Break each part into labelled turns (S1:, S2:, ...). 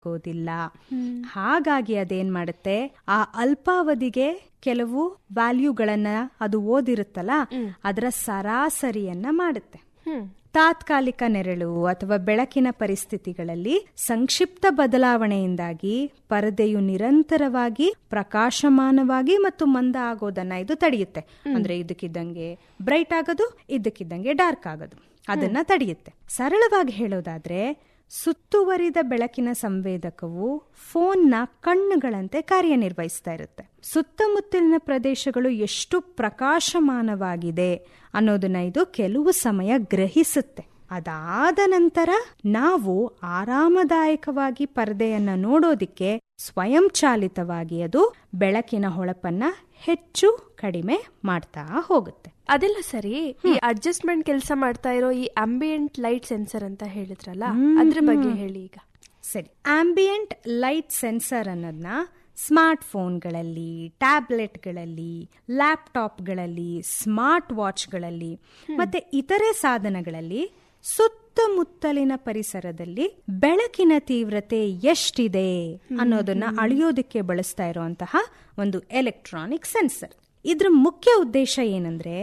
S1: ಆಗೋದಿಲ್ಲ ಹಾಗಾಗಿ ಅದೇನ್ ಮಾಡುತ್ತೆ ಆ ಅಲ್ಪಾವಧಿಗೆ ಕೆಲವು ವ್ಯಾಲ್ಯೂಗಳನ್ನ ಅದು ಓದಿರುತ್ತಲ್ಲ ಅದರ ಸರಾಸರಿಯನ್ನ ಮಾಡುತ್ತೆ ತಾತ್ಕಾಲಿಕ ನೆರಳು ಅಥವಾ ಬೆಳಕಿನ ಪರಿಸ್ಥಿತಿಗಳಲ್ಲಿ ಸಂಕ್ಷಿಪ್ತ ಬದಲಾವಣೆಯಿಂದಾಗಿ ಪರದೆಯು ನಿರಂತರವಾಗಿ ಪ್ರಕಾಶಮಾನವಾಗಿ ಮತ್ತು ಮಂದ ಆಗೋದನ್ನ ಇದು ತಡೆಯುತ್ತೆ ಅಂದ್ರೆ ಇದಕ್ಕಿದ್ದಂಗೆ ಬ್ರೈಟ್ ಆಗೋದು ಇದ್ದಕ್ಕಿದ್ದಂಗೆ ಡಾರ್ಕ್ ಆಗೋದು ಅದನ್ನ ತಡೆಯುತ್ತೆ ಸರಳವಾಗಿ ಹೇಳೋದಾದ್ರೆ ಸುತ್ತುವರಿದ ಬೆಳಕಿನ ಸಂವೇದಕವು ಫೋನ್ನ ಕಣ್ಣುಗಳಂತೆ ಕಾರ್ಯನಿರ್ವಹಿಸ್ತಾ ಇರುತ್ತೆ ಸುತ್ತಮುತ್ತಲಿನ ಪ್ರದೇಶಗಳು ಎಷ್ಟು ಪ್ರಕಾಶಮಾನವಾಗಿದೆ ಅನ್ನೋದನ್ನ ಇದು ಕೆಲವು ಸಮಯ ಗ್ರಹಿಸುತ್ತೆ ಅದಾದ ನಂತರ ನಾವು ಆರಾಮದಾಯಕವಾಗಿ ಪರದೆಯನ್ನ ನೋಡೋದಿಕ್ಕೆ ಸ್ವಯಂಚಾಲಿತವಾಗಿ ಅದು ಬೆಳಕಿನ ಹೊಳಪನ್ನ ಹೆಚ್ಚು ಕಡಿಮೆ ಮಾಡ್ತಾ ಹೋಗುತ್ತೆ
S2: ಅದೆಲ್ಲ ಸರಿ ಈ ಅಡ್ಜಸ್ಟ್ಮೆಂಟ್ ಕೆಲಸ ಮಾಡ್ತಾ ಇರೋ ಈ ಅಂಬಿಯಂಟ್ ಲೈಟ್ ಸೆನ್ಸರ್ ಅಂತ ಹೇಳಿದ್ರಲ್ಲ ಅದ್ರ ಬಗ್ಗೆ ಹೇಳಿ ಈಗ
S1: ಸರಿ ಆಂಬಿಯಂಟ್ ಲೈಟ್ ಸೆನ್ಸರ್ ಅನ್ನೋದನ್ನ ಸ್ಮಾರ್ಟ್ ಫೋನ್ಗಳಲ್ಲಿ ಟ್ಯಾಬ್ಲೆಟ್ಗಳಲ್ಲಿ ಲ್ಯಾಪ್ಟಾಪ್ಗಳಲ್ಲಿ ಸ್ಮಾರ್ಟ್ ವಾಚ್ಗಳಲ್ಲಿ ಮತ್ತೆ ಇತರೆ ಸಾಧನಗಳಲ್ಲಿ ಸುತ್ತಮುತ್ತಲಿನ ಪರಿಸರದಲ್ಲಿ ಬೆಳಕಿನ ತೀವ್ರತೆ ಎಷ್ಟಿದೆ ಅನ್ನೋದನ್ನ ಅಳಿಯೋದಕ್ಕೆ ಬಳಸ್ತಾ ಇರುವಂತಹ ಒಂದು ಎಲೆಕ್ಟ್ರಾನಿಕ್ ಸೆನ್ಸರ್ ಇದ್ರ ಮುಖ್ಯ ಉದ್ದೇಶ ಏನಂದ್ರೆ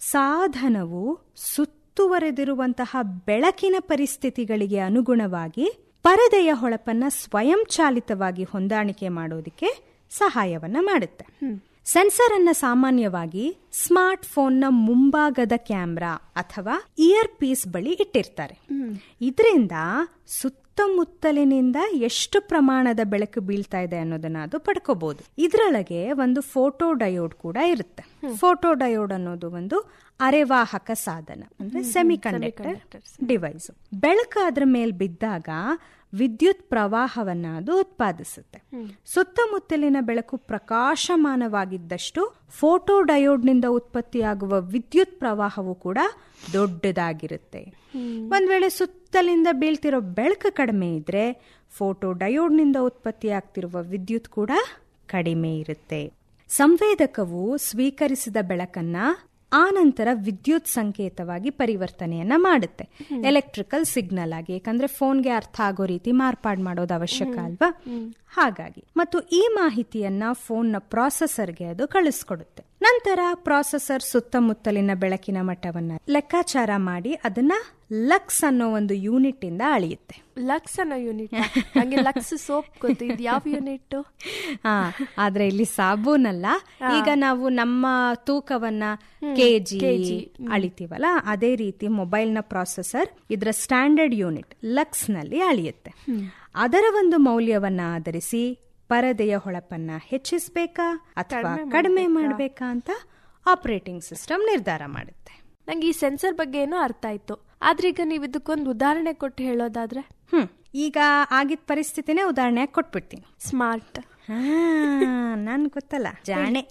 S1: ಸಾಧನವು ಸುತ್ತುವರೆದಿರುವಂತಹ ಬೆಳಕಿನ ಪರಿಸ್ಥಿತಿಗಳಿಗೆ ಅನುಗುಣವಾಗಿ ಪರದೆಯ ಹೊಳಪನ್ನ ಸ್ವಯಂಚಾಲಿತವಾಗಿ ಹೊಂದಾಣಿಕೆ ಮಾಡೋದಕ್ಕೆ ಸಹಾಯವನ್ನ ಮಾಡುತ್ತೆ ಸೆನ್ಸರ್ ಅನ್ನ ಸಾಮಾನ್ಯವಾಗಿ ಸ್ಮಾರ್ಟ್ ಫೋನ್ನ ಮುಂಭಾಗದ ಕ್ಯಾಮ್ರಾ ಅಥವಾ ಇಯರ್ ಪೀಸ್ ಬಳಿ ಇಟ್ಟಿರ್ತಾರೆ ಇದರಿಂದ ಸುತ್ತಮುತ್ತಲಿನಿಂದ ಎಷ್ಟು ಪ್ರಮಾಣದ ಬೆಳಕು ಬೀಳ್ತಾ ಇದೆ ಅನ್ನೋದನ್ನ ಅದು ಪಡ್ಕೋಬಹುದು ಇದರೊಳಗೆ ಒಂದು ಫೋಟೋ ಡಯೋಡ್ ಕೂಡ ಇರುತ್ತೆ ಫೋಟೋ ಡಯೋಡ್ ಅನ್ನೋದು ಒಂದು ಅರೆವಾಹಕ ಸಾಧನ ಅಂದ್ರೆ ಸೆಮಿ ಕಂಡಕ್ಟರ್ ಡಿವೈಸ್ ಬೆಳಕು ಅದ್ರ ಮೇಲೆ ಬಿದ್ದಾಗ ವಿದ್ಯುತ್ ಪ್ರವಾಹವನ್ನ ಅದು ಉತ್ಪಾದಿಸುತ್ತೆ ಸುತ್ತಮುತ್ತಲಿನ ಬೆಳಕು ಪ್ರಕಾಶಮಾನವಾಗಿದ್ದಷ್ಟು ಫೋಟೋ ಡಯೋಡ್ನಿಂದ ಉತ್ಪತ್ತಿಯಾಗುವ ವಿದ್ಯುತ್ ಪ್ರವಾಹವು ಕೂಡ ದೊಡ್ಡದಾಗಿರುತ್ತೆ ಒಂದ್ ವೇಳೆ ಸುತ್ತಲಿಂದ ಬೀಳ್ತಿರೋ ಬೆಳಕು ಕಡಿಮೆ ಇದ್ರೆ ಫೋಟೋ ಡಯೋಡ್ನಿಂದ ಉತ್ಪತ್ತಿಯಾಗ್ತಿರುವ ವಿದ್ಯುತ್ ಕೂಡ ಕಡಿಮೆ ಇರುತ್ತೆ ಸಂವೇದಕವು ಸ್ವೀಕರಿಸಿದ ಬೆಳಕನ್ನ ಆನಂತರ ವಿದ್ಯುತ್ ಸಂಕೇತವಾಗಿ ಪರಿವರ್ತನೆಯನ್ನ ಮಾಡುತ್ತೆ ಎಲೆಕ್ಟ್ರಿಕಲ್ ಸಿಗ್ನಲ್ ಆಗಿ ಯಾಕಂದ್ರೆ ಫೋನ್ಗೆ ಅರ್ಥ ಆಗೋ ರೀತಿ ಮಾರ್ಪಾಡು ಮಾಡೋದು ಅವಶ್ಯಕ ಅಲ್ವಾ ಹಾಗಾಗಿ ಮತ್ತು ಈ ಮಾಹಿತಿಯನ್ನ ಫೋನ್ನ ಪ್ರಾಸೆಸರ್ಗೆ ಅದು ಕಳಿಸ್ಕೊಡುತ್ತೆ ನಂತರ ಪ್ರಾಸೆಸರ್ ಸುತ್ತಮುತ್ತಲಿನ ಬೆಳಕಿನ ಮಟ್ಟವನ್ನ ಲೆಕ್ಕಾಚಾರ ಮಾಡಿ ಅದನ್ನ ಲಕ್ಸ್ ಅನ್ನೋ ಒಂದು ಯೂನಿಟ್ ಇಂದ ಅಳಿಯುತ್ತೆ
S2: ಲಕ್ಸ್ ಅನ್ನೋ ಯೂನಿಟ್ ಹಂಗೆ ಲಕ್ಸ್ ಸೋಪ್ ಗೊತ್ತು ಇದು ಯಾವ ಯೂನಿಟ್
S1: ಹಾ ಆದ್ರೆ ಇಲ್ಲಿ ಸಾಬೂನಲ್ಲ ಈಗ ನಾವು ನಮ್ಮ ತೂಕವನ್ನ ಕೆಜಿ ಅಳಿತೀವಲ್ಲ ಅದೇ ರೀತಿ ಮೊಬೈಲ್ ನ ಪ್ರಾಸೆಸರ್ ಇದರ ಸ್ಟ್ಯಾಂಡರ್ಡ್ ಯೂನಿಟ್ ಲಕ್ಸ್ ನಲ್ಲಿ ಅಳಿಯುತ್ತೆ ಅದರ ಒಂದು ಮೌಲ್ಯವನ್ನ ಆಧರಿಸಿ ಪರದೆಯ ಹೊಳಪನ್ನ ಹೆಚ್ಚಿಸಬೇಕಾ ಅಥವಾ ಕಡಿಮೆ ಮಾಡಬೇಕಾ ಅಂತ ಆಪರೇಟಿಂಗ್ ಸಿಸ್ಟಮ್ ನಿರ್ಧಾರ ಮಾಡುತ್ತೆ
S2: ನಂಗೆ ಈ ಸೆನ್ಸರ್ ಬಗ್ಗೆ ಏನೋ ಅರ್ಥ ಆಯ್ತು ಆದ್ರೆ ಈಗ ನೀವು ಇದಕ್ಕೊಂದು ಉದಾಹರಣೆ ಕೊಟ್ಟು ಹೇಳೋದಾದ್ರೆ
S1: ಹ್ಮ್ ಈಗ ಆಗಿದ್ದ ಪರಿಸ್ಥಿತಿನೇ ಉದಾಹರಣೆ ಕೊಟ್ಬಿಡ್ತೀನಿ
S2: ಸ್ಮಾರ್ಟ್
S1: ಹಾ ನನ್ ಗೊತ್ತಲ್ಲ ಜಾಣೆ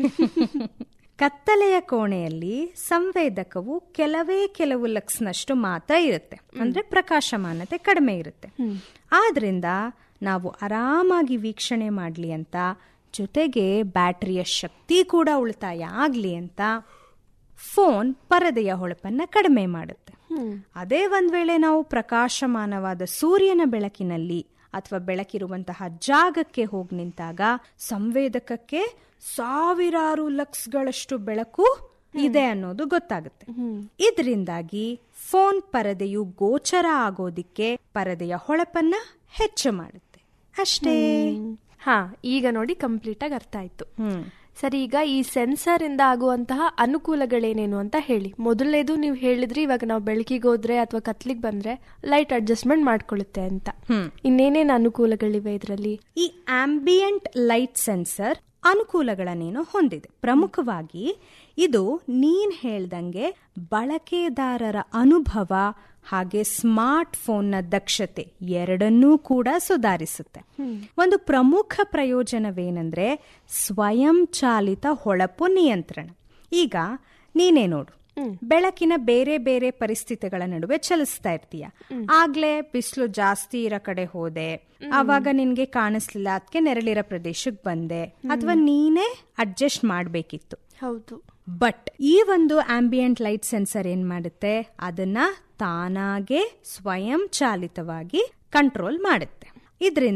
S1: ಕತ್ತಲೆಯ ಕೋಣೆಯಲ್ಲಿ ಸಂವೇದಕವು ಕೆಲವೇ ಕೆಲವು ಲಕ್ಸ್ನಷ್ಟು ಮಾತ್ರ ಇರುತ್ತೆ ಅಂದ್ರೆ ಪ್ರಕಾಶಮಾನತೆ ಕಡಿಮೆ ಇರುತ್ತೆ ಆದ್ರಿಂದ ನಾವು ಆರಾಮಾಗಿ ವೀಕ್ಷಣೆ ಮಾಡ್ಲಿ ಅಂತ ಜೊತೆಗೆ ಬ್ಯಾಟರಿಯ ಶಕ್ತಿ ಕೂಡ ಉಳಿತಾಯ ಆಗ್ಲಿ ಅಂತ ಫೋನ್ ಪರದೆಯ ಹೊಳಪನ್ನ ಕಡಿಮೆ ಮಾಡುತ್ತೆ ಅದೇ ಒಂದ್ ವೇಳೆ ನಾವು ಪ್ರಕಾಶಮಾನವಾದ ಸೂರ್ಯನ ಬೆಳಕಿನಲ್ಲಿ ಅಥವಾ ಬೆಳಕಿರುವಂತಹ ಜಾಗಕ್ಕೆ ಹೋಗಿ ನಿಂತಾಗ ಸಂವೇದಕಕ್ಕೆ ಸಾವಿರಾರು ಲಕ್ಸ್ಗಳಷ್ಟು ಬೆಳಕು ಇದೆ ಅನ್ನೋದು ಗೊತ್ತಾಗುತ್ತೆ ಇದರಿಂದಾಗಿ ಫೋನ್ ಪರದೆಯು ಗೋಚರ ಆಗೋದಿಕ್ಕೆ ಪರದೆಯ ಹೊಳಪನ್ನ ಹೆಚ್ಚು ಮಾಡುತ್ತೆ ಅಷ್ಟೇ
S2: ಹಾ ಈಗ ನೋಡಿ ಕಂಪ್ಲೀಟ್ ಆಗಿ ಅರ್ಥ ಆಯ್ತು ಸರಿ ಈಗ ಈ ಸೆನ್ಸರ್ ಇಂದ ಆಗುವಂತಹ ಅನುಕೂಲಗಳೇನೇನು ಅಂತ ಹೇಳಿ ಮೊದಲನೇದು ನೀವು ಹೇಳಿದ್ರಿ ಇವಾಗ ನಾವು ಬೆಳಕಿಗೆ ಹೋದ್ರೆ ಅಥವಾ ಕತ್ಲಿಗೆ ಬಂದ್ರೆ ಲೈಟ್ ಅಡ್ಜಸ್ಟ್ಮೆಂಟ್ ಮಾಡ್ಕೊಳ್ಳುತ್ತೆ ಅಂತ ಇನ್ನೇನೇನು ಅನುಕೂಲಗಳಿವೆ ಇದರಲ್ಲಿ
S1: ಈ ಆಂಬಿಯಂಟ್ ಲೈಟ್ ಸೆನ್ಸರ್ ಅನುಕೂಲಗಳನ್ನೇನೋ ಹೊಂದಿದೆ ಪ್ರಮುಖವಾಗಿ ಇದು ನೀನ್ ಹೇಳ್ದಂಗೆ ಬಳಕೆದಾರರ ಅನುಭವ ಹಾಗೆ ಸ್ಮಾರ್ಟ್ ಫೋನ್ನ ದಕ್ಷತೆ ಎರಡನ್ನೂ ಕೂಡ ಸುಧಾರಿಸುತ್ತೆ ಒಂದು ಪ್ರಮುಖ ಪ್ರಯೋಜನವೇನೆಂದ್ರೆ ಸ್ವಯಂಚಾಲಿತ ಹೊಳಪು ನಿಯಂತ್ರಣ ಈಗ ನೀನೇ ನೋಡು ಬೆಳಕಿನ ಬೇರೆ ಬೇರೆ ಪರಿಸ್ಥಿತಿಗಳ ನಡುವೆ ಚಲಿಸ್ತಾ ಇರ್ತೀಯ ಆಗ್ಲೇ ಬಿಸಿಲು ಜಾಸ್ತಿ ಇರೋ ಕಡೆ ಹೋದೆ ಅವಾಗ ನಿನ್ಗೆ ಕಾಣಿಸ್ಲಿಲ್ಲ ಅದಕ್ಕೆ ನೆರಳಿರೋ ಪ್ರದೇಶಕ್ಕೆ ಬಂದೆ ಅಥವಾ ನೀನೇ ಅಡ್ಜಸ್ಟ್ ಮಾಡ್ಬೇಕಿತ್ತು
S2: ಹೌದು
S1: ಬಟ್ ಈ ಒಂದು ಆಂಬಿಯಂಟ್ ಲೈಟ್ ಸೆನ್ಸರ್ ಏನ್ ಮಾಡುತ್ತೆ ಅದನ್ನ ತಾನಾಗೆ ಸ್ವಯಂ ಚಾಲಿತವಾಗಿ ಕಂಟ್ರೋಲ್ ಮಾಡುತ್ತೆ ಇದರಿಂದ